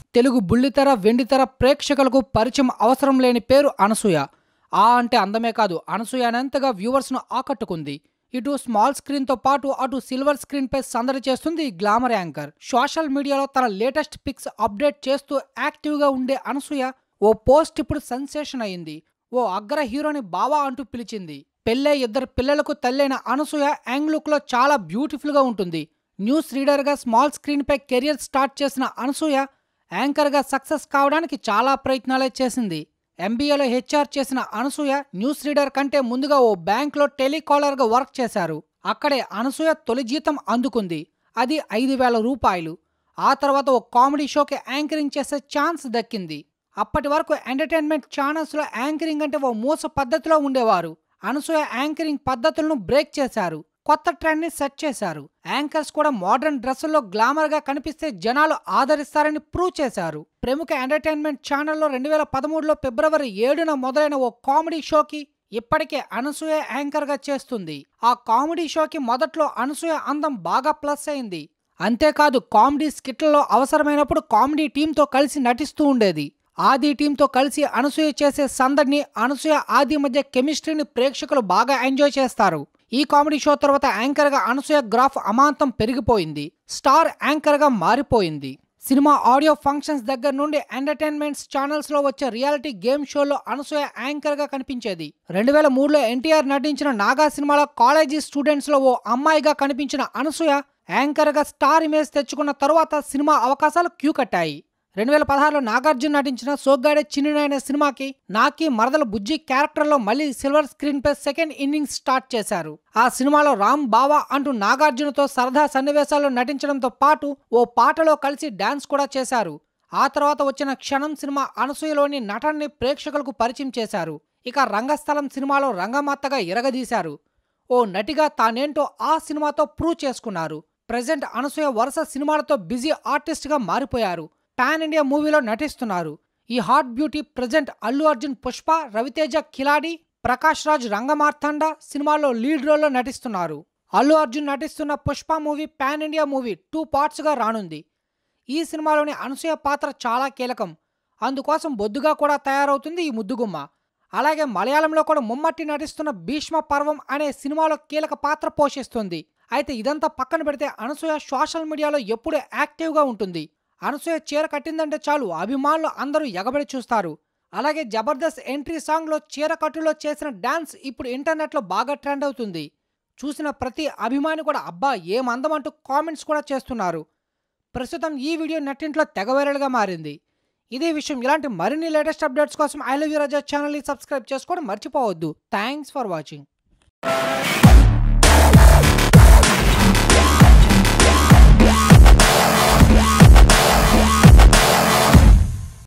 తెలుగు బుల్లితెర వెండితెర ప్రేక్షకులకు పరిచయం అవసరం లేని పేరు అనసూయ ఆ అంటే అందమే కాదు అనసూయ అనంతగా వ్యూవర్స్ను ఆకట్టుకుంది ఇటు స్మాల్ స్క్రీన్ తో పాటు అటు సిల్వర్ స్క్రీన్ పై సందడి చేస్తుంది ఈ గ్లామర్ యాంకర్ సోషల్ మీడియాలో తన లేటెస్ట్ పిక్స్ అప్డేట్ చేస్తూ యాక్టివ్ గా ఉండే అనసూయ ఓ పోస్ట్ ఇప్పుడు సెన్సేషన్ అయింది ఓ అగ్ర హీరోని బావా అంటూ పిలిచింది పెళ్ళే ఇద్దరు పిల్లలకు తల్లైన అనసూయ యాంగ్ లుక్ లో చాలా బ్యూటిఫుల్ గా ఉంటుంది న్యూస్ రీడర్ గా స్మాల్ స్క్రీన్ పై కెరియర్ స్టార్ట్ చేసిన అనసూయ యాంకర్ గా సక్సెస్ కావడానికి చాలా ప్రయత్నాలే చేసింది ఎంబీఏలో హెచ్ఆర్ చేసిన అనసూయ న్యూస్ రీడర్ కంటే ముందుగా ఓ బ్యాంక్లో టెలికాలర్ గా వర్క్ చేశారు అక్కడే అనసూయ తొలి జీతం అందుకుంది అది ఐదు వేల రూపాయలు ఆ తర్వాత ఓ కామెడీ షోకి యాంకరింగ్ చేసే ఛాన్స్ దక్కింది అప్పటి వరకు ఎంటర్టైన్మెంట్ ఛానల్స్ లో యాంకరింగ్ అంటే ఓ మూస పద్ధతిలో ఉండేవారు అనసూయ యాంకరింగ్ పద్ధతులను బ్రేక్ చేశారు కొత్త ట్రెండ్ ని సెట్ చేశారు యాంకర్స్ కూడా మోడర్న్ డ్రెస్సుల్లో గ్లామర్ గా కనిపిస్తే జనాలు ఆదరిస్తారని ప్రూవ్ చేశారు ప్రముఖ ఎంటర్టైన్మెంట్ ఛానల్లో రెండు వేల పదమూడులో ఫిబ్రవరి ఏడున మొదలైన ఓ కామెడీ షోకి ఇప్పటికే అనసూయ యాంకర్ గా చేస్తుంది ఆ కామెడీ షోకి మొదట్లో అనసూయ అందం బాగా ప్లస్ అయింది అంతేకాదు కామెడీ స్కిట్లలో అవసరమైనప్పుడు కామెడీ టీంతో కలిసి నటిస్తూ ఉండేది ఆది టీంతో కలిసి అనసూయ చేసే సందడిని అనసూయ ఆది మధ్య కెమిస్ట్రీని ప్రేక్షకులు బాగా ఎంజాయ్ చేస్తారు ఈ కామెడీ షో తర్వాత యాంకర్ గా అనసూయ గ్రాఫ్ అమాంతం పెరిగిపోయింది స్టార్ యాంకర్ గా మారిపోయింది సినిమా ఆడియో ఫంక్షన్స్ దగ్గర నుండి ఎంటర్టైన్మెంట్స్ ఛానల్స్ లో వచ్చే రియాలిటీ గేమ్ షోలో అనసూయ యాంకర్ గా కనిపించేది రెండు వేల మూడులో ఎన్టీఆర్ నటించిన నాగా సినిమాలో కాలేజీ స్టూడెంట్స్ లో ఓ అమ్మాయిగా కనిపించిన అనసూయ యాంకర్ గా స్టార్ ఇమేజ్ తెచ్చుకున్న తరువాత సినిమా అవకాశాలు క్యూ కట్టాయి రెండు వేల పదహారులో నాగార్జున నటించిన సోగ్గాడే చిన్నునైన సినిమాకి నాకి మరదల బుజ్జి క్యారెక్టర్లో మళ్ళీ సిల్వర్ స్క్రీన్ పై సెకండ్ ఇన్నింగ్స్ స్టార్ట్ చేశారు ఆ సినిమాలో రామ్ బావా అంటూ నాగార్జునతో సరదా సన్నివేశాల్లో నటించడంతో పాటు ఓ పాటలో కలిసి డాన్స్ కూడా చేశారు ఆ తర్వాత వచ్చిన క్షణం సినిమా అనసూయలోని నటనని ప్రేక్షకులకు పరిచయం చేశారు ఇక రంగస్థలం సినిమాలో రంగమాతగా ఇరగదీశారు ఓ నటిగా తానేంటో ఆ సినిమాతో ప్రూవ్ చేసుకున్నారు ప్రజెంట్ అనసూయ వరుస సినిమాలతో బిజీ ఆర్టిస్ట్ గా మారిపోయారు పాన్ ఇండియా మూవీలో నటిస్తున్నారు ఈ hot beauty present Allu Arjun Pushpa Raviteja Khiladi Prakash Raj Rangamarthanda సినిమాలో లీడ్ రోల్లో నటిస్తున్నారు అల్లు అర్జున్ నటిస్తున్న Pushpa movie pan India movie two parts గా రానుంది ఈ సినిమాలోని అనసూయ పాత్ర చాలా కీలకం అందుకోసం బొద్దుగా కూడా తయారవుతుంది ఈ ముద్దుగుమ్మ అలాగే మలయాళంలో కూడా ముమ్మట్టి నటిస్తున్న భీష్మ పర్వం అనే సినిమాలో కీలక పాత్ర పోషిస్తుంది అయితే ఇదంతా పక్కన పెడితే అనసూయ సోషల్ మీడియాలో ఎప్పుడూ యాక్టివ్గా ఉంటుంది అనసూయ చీర కట్టిందంటే చాలు అభిమానులు అందరూ ఎగబడి చూస్తారు అలాగే జబర్దస్త్ ఎంట్రీ సాంగ్లో చీర కట్టులో చేసిన డాన్స్ ఇప్పుడు ఇంటర్నెట్లో బాగా ట్రెండ్ అవుతుంది చూసిన ప్రతి అభిమాని కూడా అబ్బా ఏం అందం అంటూ కామెంట్స్ కూడా చేస్తున్నారు ప్రస్తుతం ఈ వీడియో నెట్టింట్లో తెగ వైరల్గా మారింది ఇదే విషయం ఇలాంటి మరిన్ని లేటెస్ట్ అప్డేట్స్ కోసం ఐ లవ్ యూ రాజా ఛానల్ని సబ్స్క్రైబ్ చేసుకోవడం మర్చిపోవద్దు థ్యాంక్స్ ఫర్ వాచింగ్